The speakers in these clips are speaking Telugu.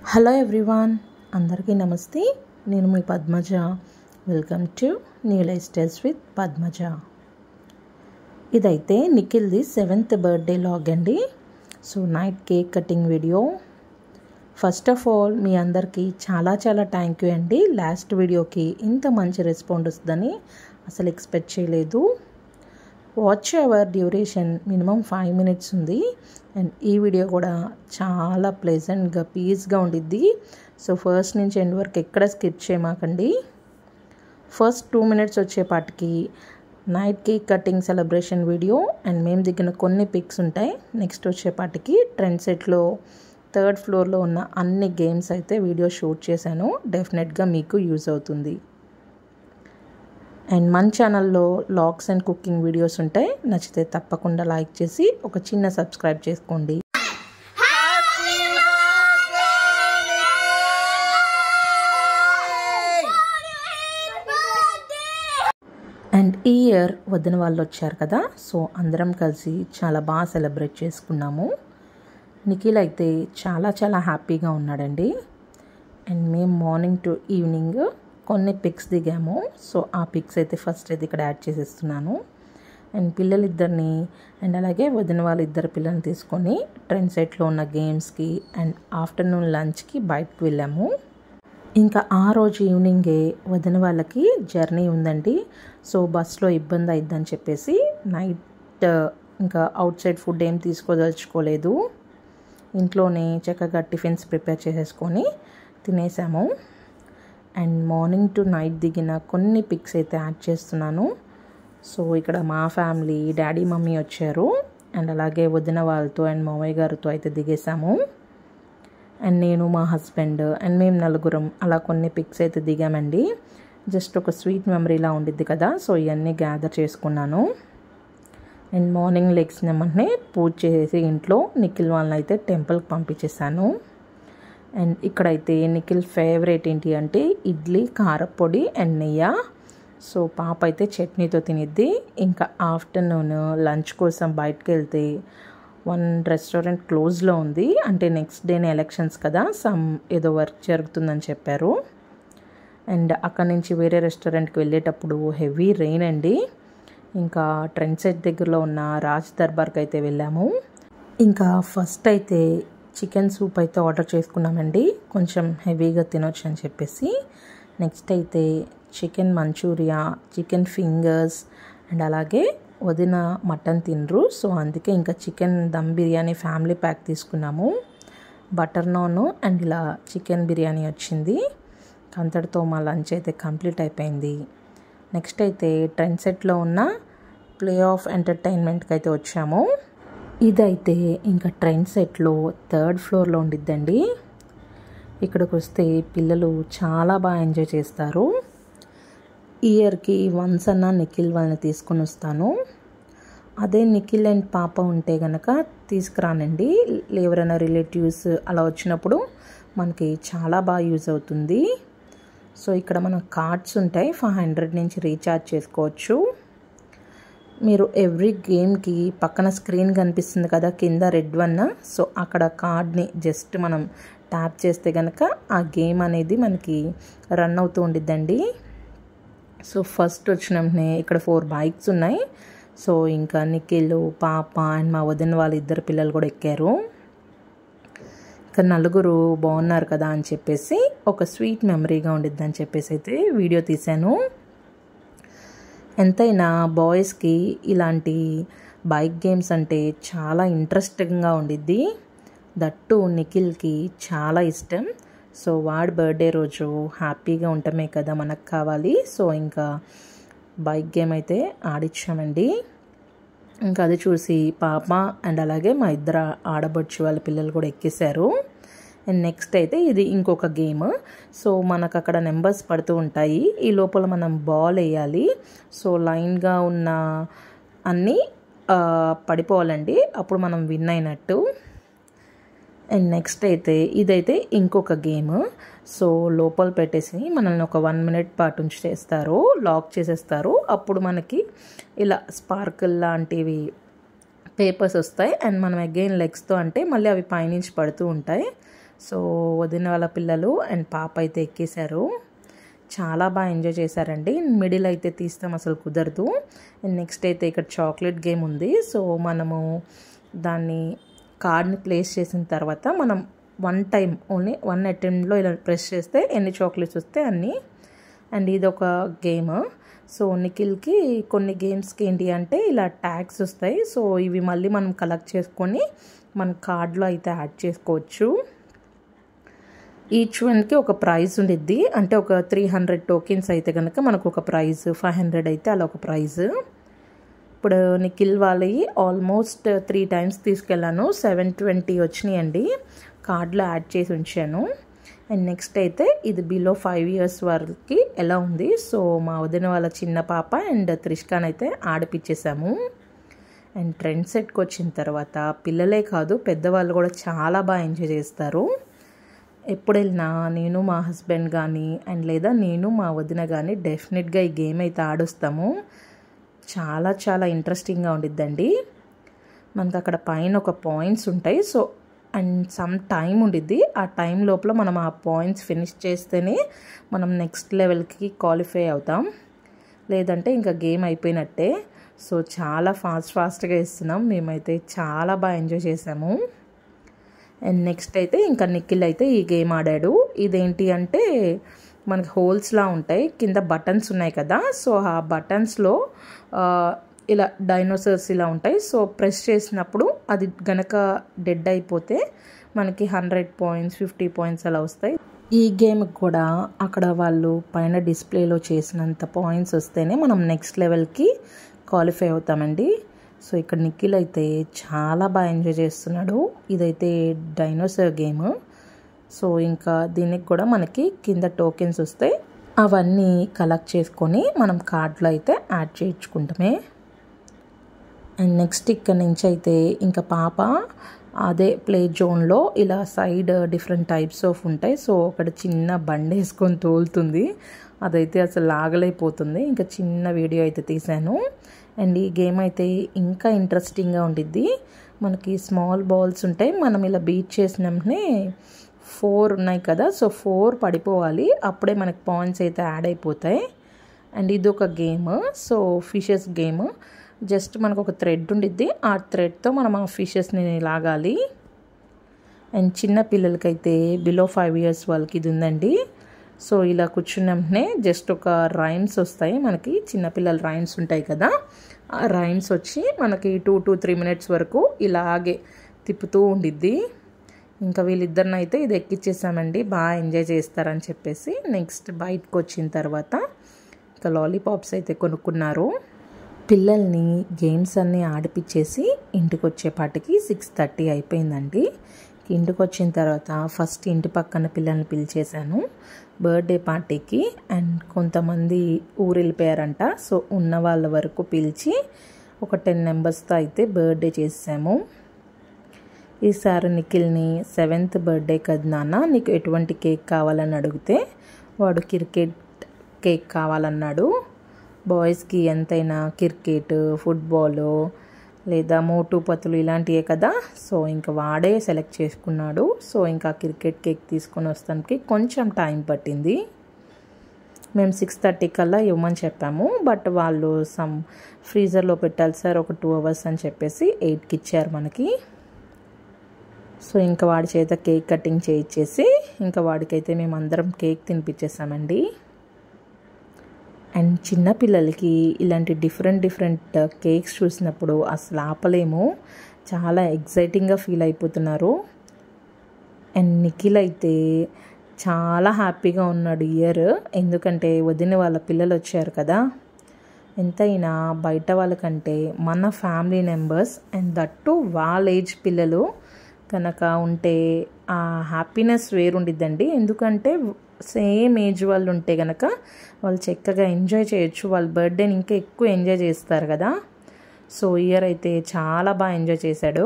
హలో ఎవ్రీవాన్ అందరికీ నమస్తే నేను మీ Padmaja welcome to new lifestyles with Padmaja ఇదైతే నిఖిల్ది సెవెంత్ బర్త్డే లాగ్ అండి so night cake cutting video first of all మీ అందరికీ చాలా చాలా థ్యాంక్ యూ అండి లాస్ట్ వీడియోకి ఇంత మంచి రెస్పాండ్ వస్తుందని అసలు ఎక్స్పెక్ట్ చేయలేదు watch hour duration minimum five minutes ఉంది అండ్ ఈ వీడియో కూడా చాలా ప్లెజెంట్గా పీస్గా ఉండిద్ది సో ఫస్ట్ నుంచి ఎండ్ వరకు ఎక్కడ స్కిప్ చేయమాకండి ఫస్ట్ టూ మినిట్స్ వచ్చేపాటికి night cake cutting celebration video and మేము దిగిన కొన్ని పిక్స్ ఉంటాయి నెక్స్ట్ వచ్చేపాటికి ట్రెండ్ సెట్లో థర్డ్ ఫ్లోర్లో ఉన్న అన్ని గేమ్స్ అయితే వీడియో షూట్ చేశాను డెఫినెట్గా మీకు యూజ్ అవుతుంది అండ్ మన ఛానల్లో లాగ్స్ అండ్ కుకింగ్ వీడియోస్ ఉంటాయి నచ్చితే తప్పకుండా లైక్ చేసి ఒక చిన్న సబ్స్క్రైబ్ చేసుకోండి అండ్ ఈ ఇయర్ వదిన వాళ్ళు వచ్చారు కదా సో అందరం కలిసి చాలా బాగా సెలబ్రేట్ చేసుకున్నాము నిఖిల్ అయితే చాలా చాలా హ్యాపీగా ఉన్నాడండి అండ్ మేము మార్నింగ్ టు ఈవినింగ్ కొన్ని పిక్స్ దిగాము సో ఆ పిక్స్ అయితే ఫస్ట్ అయితే ఇక్కడ యాడ్ చేసేస్తున్నాను అండ్ పిల్లలిద్దరిని అండ్ అలాగే వదిన వాళ్ళ ఇద్దరు పిల్లల్ని తీసుకొని ట్రెండ్ సెట్లో ఉన్న గేమ్స్కి అండ్ ఆఫ్టర్నూన్ లంచ్కి బయటకు వెళ్ళాము ఇంకా ఆ రోజు ఈవినింగే వదిన వాళ్ళకి జర్నీ ఉందండి సో బస్లో ఇబ్బంది అయిద్దని చెప్పేసి నైట్ ఇంకా అవుట్ సైడ్ ఫుడ్ ఏం తీసుకోదలుచుకోలేదు ఇంట్లోనే చక్కగా టిఫిన్స్ ప్రిపేర్ చేసేసుకొని తినేసాము అండ్ మార్నింగ్ టు నైట్ దిగిన కొన్ని పిక్స్ అయితే యాడ్ చేస్తున్నాను సో ఇక్కడ మా ఫ్యామిలీ డాడీ మమ్మీ వచ్చారు అండ్ అలాగే వదిన వాళ్ళతో అండ్ మామయ్య గారితో అయితే దిగేసాము అండ్ నేను మా హస్బెండ్ అండ్ మేము నలుగురం అలా కొన్ని పిక్స్ అయితే దిగామండి జస్ట్ ఒక స్వీట్ మెమరీలా ఉండిద్ది కదా సో ఇవన్నీ గ్యాదర్ చేసుకున్నాను అండ్ మార్నింగ్ లెగ్సిన వెంటనే పూజ చేసి ఇంట్లో నిఖిల్ వాళ్ళని అయితే టెంపుల్కి పంపించేశాను అండ్ ఇక్కడైతే నిఖిల్ ఫేవరెట్ ఏంటి అంటే ఇడ్లీ కారపొడి అండ్ నెయ్యి సో పాప అయితే చట్నీతో తినిద్ది ఇంకా ఆఫ్టర్నూన్ లంచ్ కోసం బయటకు వెళ్తే వన్ రెస్టారెంట్ క్లోజ్లో ఉంది అంటే నెక్స్ట్ డేనే ఎలక్షన్స్ కదా సమ్ ఏదో వర్క్ జరుగుతుందని చెప్పారు అండ్ అక్కడ నుంచి వేరే రెస్టారెంట్కి వెళ్ళేటప్పుడు హెవీ రెయిన్ అండి ఇంకా ట్రెండ్ సెట్ దగ్గరలో ఉన్న రాజ్ దర్బార్కి అయితే వెళ్ళాము ఇంకా ఫస్ట్ అయితే చికెన్ సూప్ అయితే ఆర్డర్ చేసుకున్నామండి కొంచెం హెవీగా తినొచ్చు అని చెప్పేసి నెక్స్ట్ అయితే chicken manchurian chicken fingers and అలాగే వదిన మటన్ తినరు సో అందుకే ఇంకా chicken dum biryani family pack తీసుకున్నాము బటర్ నాన్ అండ్ ఇలా చికెన్ బిర్యానీ వచ్చింది అంతటితో మా లంచ్ అయితే కంప్లీట్ అయిపోయింది నెక్స్ట్ అయితే ట్రెండ్ సెట్లో ఉన్న ప్లే ఆఫ్ ఎంటర్టైన్మెంట్కి అయితే వచ్చాము ఇదైతే ఇంకా ట్రెండ్ సెట్లో థర్డ్ ఫ్లోర్లో ఉండిద్దండి ఇక్కడికి వస్తే పిల్లలు చాలా బాగా ఎంజాయ్ చేస్తారు ఇయర్కి వన్స్ అన్న నిఖిల్ వాళ్ళని తీసుకుని వస్తాను అదే నిఖిల్ అండ్ పాప ఉంటే కనుక తీసుకురానండి ఎవరైనా రిలేటివ్స్ అలా వచ్చినప్పుడు మనకి చాలా బాగా యూజ్ అవుతుంది సో ఇక్కడ మన కార్డ్స్ ఉంటాయి ఫైవ్ హండ్రెడ్ నుంచి రీఛార్జ్ చేసుకోవచ్చు మీరు ఎవ్రీ గేమ్కి పక్కన స్క్రీన్ కనిపిస్తుంది కదా కింద రెడ్ వన్ సో అక్కడ కార్డ్ని జస్ట్ మనం ట్యాప్ చేస్తే కనుక ఆ గేమ్ అనేది మనకి రన్ అవుతూ ఉండిద్దండి సో ఫస్ట్ వచ్చిన వెంటనే ఇక్కడ ఫోర్ బైక్స్ ఉన్నాయి సో ఇంకా నిఖిల్ పాప అండ్ మా వదిన వాళ్ళ ఇద్దరు పిల్లలు కూడా ఎక్కారు ఇక్కడ నలుగురు బాగున్నారు కదా అని చెప్పేసి ఒక స్వీట్ మెమరీగా ఉండిద్ది అని చెప్పేసి అయితే వీడియో తీశాను ఎంతైనా బాయ్స్కి ఇలాంటి బైక్ గేమ్స్ అంటే చాలా ఇంట్రెస్టింగ్గా ఉండిద్ది దట్టు నిఖిల్కి చాలా ఇష్టం సో వాడి బర్త్డే రోజు హ్యాపీగా ఉండటమే కదా మనకు కావాలి సో ఇంకా బైక్ గేమ్ అయితే ఆడిచ్చామండి ఇంకా అది చూసి పాప అండ్ అలాగే మా ఇద్దరు ఆడబొచ్చు వాళ్ళ పిల్లలు కూడా ఎక్కేశారు అండ్ నెక్స్ట్ అయితే ఇది ఇంకొక గేమ్ సో మనకు అక్కడ నెంబర్స్ పడుతూ ఉంటాయి ఈ లోపల మనం బాల్ వేయాలి సో లైన్గా ఉన్న అన్నీ పడిపోవాలండి అప్పుడు మనం విన్ అయినట్టు అండ్ నెక్స్ట్ అయితే ఇదైతే ఇంకొక గేమ్ సో లోపల పెట్టేసి మనల్ని ఒక వన్ మినిట్ పాటు ఉంచి చేస్తారు లాక్ చేసేస్తారు అప్పుడు మనకి ఇలా స్పార్కిల్ లాంటివి పేపర్స్ వస్తాయి అండ్ మనం అగైన్ లెగ్స్తో అంటే మళ్ళీ అవి పైనుంచి పడుతూ ఉంటాయి సో వదిన వాళ్ళ పిల్లలు అండ్ పాప అయితే ఎక్కేశారు చాలా బాగా ఎంజాయ్ చేశారండి మిడిల్ అయితే తీస్తాం అసలు కుదరదు అండ్ నెక్స్ట్ అయితే ఇక్కడ చాక్లెట్ గేమ్ ఉంది సో మనము దాన్ని కార్డ్ని ప్లేస్ చేసిన తర్వాత మనం వన్ టైం ఓన్లీ వన్ అటెంప్ట్లో ఇలా ప్రెస్ చేస్తే ఎన్ని చాక్లెట్స్ వస్తే అన్నీ అండ్ ఇది ఒక గేమ్ సో నిఖిల్కి కొన్ని గేమ్స్కి ఏంటి అంటే ఇలా ట్యాగ్స్ వస్తాయి సో ఇవి మళ్ళీ మనం కలెక్ట్ చేసుకొని మన కార్డ్లో అయితే యాడ్ చేసుకోవచ్చు ఈచ్ వన్కి ఒక ప్రైజ్ ఉండిద్ది అంటే ఒక త్రీ హండ్రెడ్ టోకెన్స్ అయితే కనుక మనకు ఒక ప్రైజ్ ఫైవ్ హండ్రెడ్ అయితే అలా ఒక ప్రైజ్ ఇప్పుడు నిఖిల్ వాళ్ళవి ఆల్మోస్ట్ త్రీ టైమ్స్ తీసుకెళ్ళాను సెవెన్ ట్వంటీ వచ్చినాయండి కార్డులో యాడ్ చేసి ఉంచాను అండ్ నెక్స్ట్ అయితే ఇది బిలో ఫైవ్ ఇయర్స్ వరకు ఎలా ఉంది సో మా వదిన వాళ్ళ చిన్న పాప అండ్ త్రిష్కాన్ అయితే ఆడిపించేసాము అండ్ ట్రెండ్ సెట్కి వచ్చిన తర్వాత పిల్లలే కాదు పెద్దవాళ్ళు కూడా చాలా బాగా ఎంజాయ్ చేస్తారు ఎప్పుడు వెళ్ళినా నేను మా హస్బెండ్ కానీ అండ్ లేదా నేను మా వదిన కానీ డెఫినెట్గా ఈ గేమ్ అయితే ఆడొస్తాము చాలా చాలా ఇంట్రెస్టింగ్గా ఉండిద్దండి మనకు అక్కడ పైన ఒక పాయింట్స్ ఉంటాయి సో అండ్ సమ్ టైం ఉండిద్ది ఆ టైం లోపల మనం ఆ పాయింట్స్ ఫినిష్ చేస్తేనే మనం నెక్స్ట్ లెవెల్కి క్వాలిఫై అవుతాం లేదంటే ఇంకా గేమ్ అయిపోయినట్టే సో చాలా ఫాస్ట్ ఫాస్ట్గా ఇస్తున్నాం మేమైతే చాలా బాగా ఎంజాయ్ చేసాము అండ్ నెక్స్ట్ అయితే ఇంకా నిఖిల్ అయితే ఈ గేమ్ ఆడాడు ఇదేంటి అంటే మనకి హోల్స్లా ఉంటాయి కింద బటన్స్ ఉన్నాయి కదా సో ఆ బటన్స్లో ఇలా డైనోసర్స్ ఇలా ఉంటాయి సో ప్రెస్ చేసినప్పుడు అది గనక డెడ్ అయిపోతే మనకి హండ్రెడ్ పాయింట్స్ ఫిఫ్టీ పాయింట్స్ అలా వస్తాయి ఈ గేమ్ కూడా అక్కడ వాళ్ళు పైన డిస్ప్లేలో చేసినంత పాయింట్స్ వస్తేనే మనం నెక్స్ట్ లెవెల్కి క్వాలిఫై అవుతామండి సో ఇక్కడ నిఖిల్ అయితే చాలా బాగా ఎంజాయ్ చేస్తున్నాడు ఇదైతే డైనోసర్ గేమ్ సో ఇంకా దీనికి కూడా మనకి కింద టోకెన్స్ వస్తాయి అవన్నీ కలెక్ట్ చేసుకొని మనం కార్డులో అయితే యాడ్ చేయించుకుంటామే అండ్ నెక్స్ట్ ఇక్కడ నుంచి అయితే ఇంకా పాప అదే ప్లే జోన్లో ఇలా సైడ్ డిఫరెంట్ టైప్స్ ఆఫ్ ఉంటాయి సో ఒకటి చిన్న బండి వేసుకొని తోలుతుంది అదైతే అసలు లాగలేకపోతుంది ఇంకా చిన్న వీడియో అయితే తీశాను అండ్ ఈ గేమ్ అయితే ఇంకా ఇంట్రెస్టింగ్గా ఉండిద్ది మనకి స్మాల్ బాల్స్ ఉంటాయి మనం ఇలా బీట్ చేసిన వెంటనే ఫోర్ ఉన్నాయి కదా సో ఫోర్ పడిపోవాలి అప్పుడే మనకి పాయింట్స్ అయితే యాడ్ అయిపోతాయి అండ్ ఇది ఒక game so fishes game just మనకు ఒక థ్రెడ్ ఉండిద్ది ఆ థ్రెడ్తో మనం ఆ ఫిషెస్ని లాగాలి అండ్ చిన్న పిల్లలకైతే బిలో ఫైవ్ ఇయర్స్ వాళ్ళకి ఇది ఉందండి సో ఇలా కూర్చున్న వెంటనే జస్ట్ ఒక రైమ్స్ వస్తాయి మనకి చిన్నపిల్లల రైమ్స్ ఉంటాయి కదా ఆ రైమ్స్ వచ్చి మనకి టూ టు త్రీ మినిట్స్ వరకు ఇలాగే తిప్పుతూ ఉండిద్ది ఇంకా వీళ్ళిద్దరిని అయితే ఇది ఎక్కిచ్చేసామండి బాగా ఎంజాయ్ చేస్తారని చెప్పేసి నెక్స్ట్ బయటకు వచ్చిన తర్వాత ఇంకా లాలీపాప్స్ అయితే కొనుక్కున్నారు పిల్లల్ని గేమ్స్ అన్నీ ఆడిపించేసి ఇంటికి వచ్చేపాటికి సిక్స్ థర్టీ అయిపోయిందండి ఇంటికి వచ్చిన తర్వాత ఫస్ట్ ఇంటి పక్కన పిల్లల్ని పిలిచేశాను బర్త్డే పార్టీకి అండ్ కొంతమంది ఊరు వెళ్ళిపోయారంట సో ఉన్న వాళ్ళ వరకు పిలిచి ఒక టెన్ మెంబర్స్తో అయితే బర్త్డే చేసాము ఈసారి నిఖిల్ని సెవెంత్ బర్త్డే కదా నాన్న నీకు ఎటువంటి కేక్ కావాలని అడిగితే వాడు క్రికెట్ కేక్ కావాలన్నాడు బాయ్స్కి ఎంతైనా క్రికెట్ ఫుట్బాల్ లేదా మోటు పతులు ఇలాంటివే కదా సో ఇంకా వాడే సెలెక్ట్ చేసుకున్నాడు సో ఇంకా క్రికెట్ కేక్ తీసుకొని వస్తానికి కొంచెం టైం పట్టింది మేము సిక్స్ థర్టీ కల్లా ఇవ్వమని చెప్పాము బట్ వాళ్ళు సమ్ ఫ్రీజర్లో పెట్టాలి సార్ ఒక టూ అవర్స్ అని చెప్పేసి ఎయిట్కి ఇచ్చారు మనకి సో ఇంకా వాడి చేత కేక్ కటింగ్ చేయించేసి ఇంకా వాడికైతే మేము అందరం కేక్ తినిపించేసామండి అండ్ చిన్నపిల్లలకి ఇలాంటి డిఫరెంట్ డిఫరెంట్ కేక్స్ చూసినప్పుడు అసలు ఆపలేము చాలా ఎగ్జైటింగ్గా ఫీల్ అయిపోతున్నారు అండ్ నిఖిల్ అయితే చాలా హ్యాపీగా ఉన్నాడు ఇయర్ ఎందుకంటే వదిన వాళ్ళ పిల్లలు వచ్చారు కదా ఎంతైనా బయట వాళ్ళకంటే మన ఫ్యామిలీ మెంబర్స్ అండ్ దట్టు వాళ్ళ ఏజ్ పిల్లలు కనుక ఉంటే ఆ హ్యాపీనెస్ వేరుండిద్దండి ఎందుకంటే సేమ్ ఏజ్ వాళ్ళు ఉంటే కనుక వాళ్ళు చక్కగా ఎంజాయ్ చేయొచ్చు వాళ్ళ బర్త్డేని ఇంకా ఎక్కువ ఎంజాయ్ చేస్తారు కదా సో ఇయర్ అయితే చాలా బాగా ఎంజాయ్ చేశాడు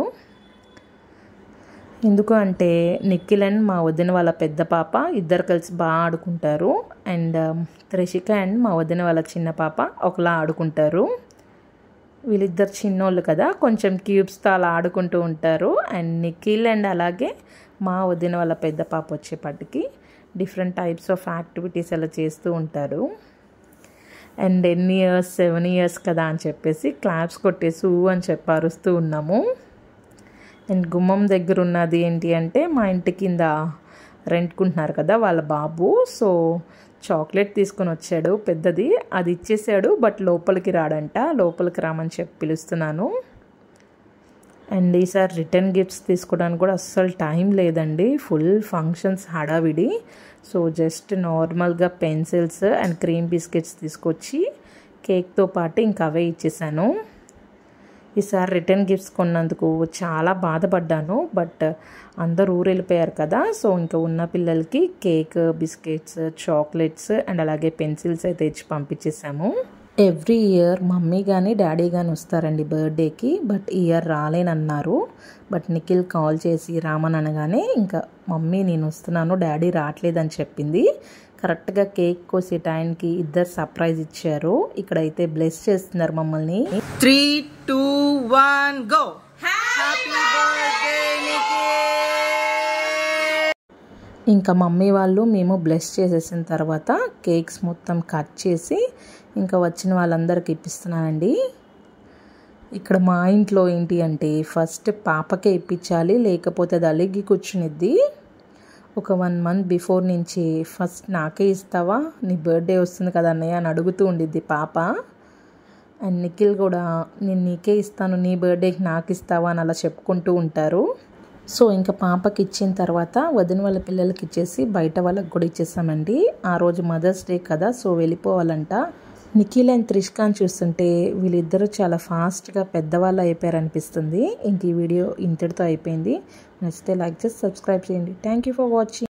ఎందుకు అంటే నిఖిల్ అండ్ మా వదిన వాళ్ళ పెద్ద పాప ఇద్దరు కలిసి బాగా ఆడుకుంటారు అండ్ త్రిషిక అండ్ మా వదిన వాళ్ళ చిన్న పాప ఒకలా ఆడుకుంటారు వీళ్ళిద్దరు చిన్నోళ్ళు కదా కొంచెం క్యూబ్స్తో అలా ఆడుకుంటూ ఉంటారు అండ్ నిఖిల్ అండ్ అలాగే మా వదిన వాళ్ళ పెద్ద పాప వచ్చేపటికి డిఫరెంట్ టైప్స్ ఆఫ్ యాక్టివిటీస్ అలా చేస్తూ ఉంటారు అండ్ ఎన్ని ఇయర్స్ సెవెన్ ఇయర్స్ కదా అని చెప్పేసి క్లాప్స్ కొట్టేసి ఊ అని చెప్పి అరుస్తూ ఉన్నాము అండ్ గుమ్మం దగ్గర ఉన్నది ఏంటి అంటే మా ఇంటి కింద రెంట్కుంటున్నారు కదా వాళ్ళ బాబు సో చాక్లెట్ తీసుకొని వచ్చాడు పెద్దది అది ఇచ్చేసాడు బట్ లోపలికి రాడంట లోపలికి రామని చెప్పి పిలుస్తున్నాను అండ్ ఈసారి రిటర్న్ గిఫ్ట్స్ తీసుకోవడానికి కూడా అస్సలు టైం లేదండి ఫుల్ ఫంక్షన్స్ హడావిడి సో జస్ట్ నార్మల్గా పెన్సిల్స్ అండ్ క్రీమ్ బిస్కెట్స్ తీసుకొచ్చి కేక్తో పాటు ఇంకా అవే ఇచ్చేసాను ఈసారి రిటర్న్ గిఫ్ట్స్ కొన్నందుకు చాలా బాధపడ్డాను బట్ అందరూ ఊరు వెళ్ళిపోయారు కదా సో ఇంకా ఉన్న పిల్లలకి కేక్ బిస్కెట్స్ చాక్లెట్స్ అండ్ అలాగే పెన్సిల్స్ అయితే ఇచ్చి పంపించేసాము ఎవ్రీ ఇయర్ మమ్మీ కానీ డాడీ కానీ వస్తారండి బర్త్డేకి బట్ ఈ ఇయర్ రాలేనన్నారు బట్ నిఖిల్ కాల్ చేసి రామన్ అనగానే ఇంకా మమ్మీ నేను వస్తున్నాను డాడీ రావట్లేదని చెప్పింది కరెక్ట్గా కేక్ కోసే టైంకి ఇద్దరు సర్ప్రైజ్ ఇచ్చారు ఇక్కడైతే బ్లెస్ చేస్తున్నారు మమ్మల్ని three two one go happy birthday ఇంకా మమ్మీ వాళ్ళు మేము బ్లెస్ చేసేసిన తర్వాత కేక్స్ మొత్తం కట్ చేసి ఇంకా వచ్చిన వాళ్ళందరికి ఇప్పిస్తున్నానండి ఇక్కడ మా ఇంట్లో ఏంటి అంటే ఫస్ట్ పాపకే ఇప్పించాలి లేకపోతే అది అలిగి కూర్చునిద్ది ఒక వన్ మంత్ బిఫోర్ నుంచి ఫస్ట్ నాకే ఇస్తావా నీ బర్త్డే వస్తుంది కదా అన్నయ్య అని అడుగుతూ ఉండిద్ది పాప అండ్ నిఖిల్ కూడా నేను నీకే ఇస్తాను నీ బర్త్డేకి నాకు ఇస్తావా అని అలా చెప్పుకుంటూ ఉంటారు సో ఇంకా పాపకి ఇచ్చిన తర్వాత వదిన వాళ్ళ పిల్లలకి ఇచ్చేసి బయట వాళ్ళకి కూడా ఇచ్చేసామండి ఆ రోజు మదర్స్ డే కదా సో వెళ్ళిపోవాలంట నిఖిల్ అండ్ త్రిష్కాన్ చూస్తుంటే వీళ్ళిద్దరూ చాలా ఫాస్ట్గా పెద్దవాళ్ళు అయిపోయారు అనిపిస్తుంది ఇంక ఈ వీడియో ఇంతటితో అయిపోయింది నచ్చితే లైక్ చేసి సబ్స్క్రైబ్ చేయండి థ్యాంక్ యూ ఫర్ వాచింగ్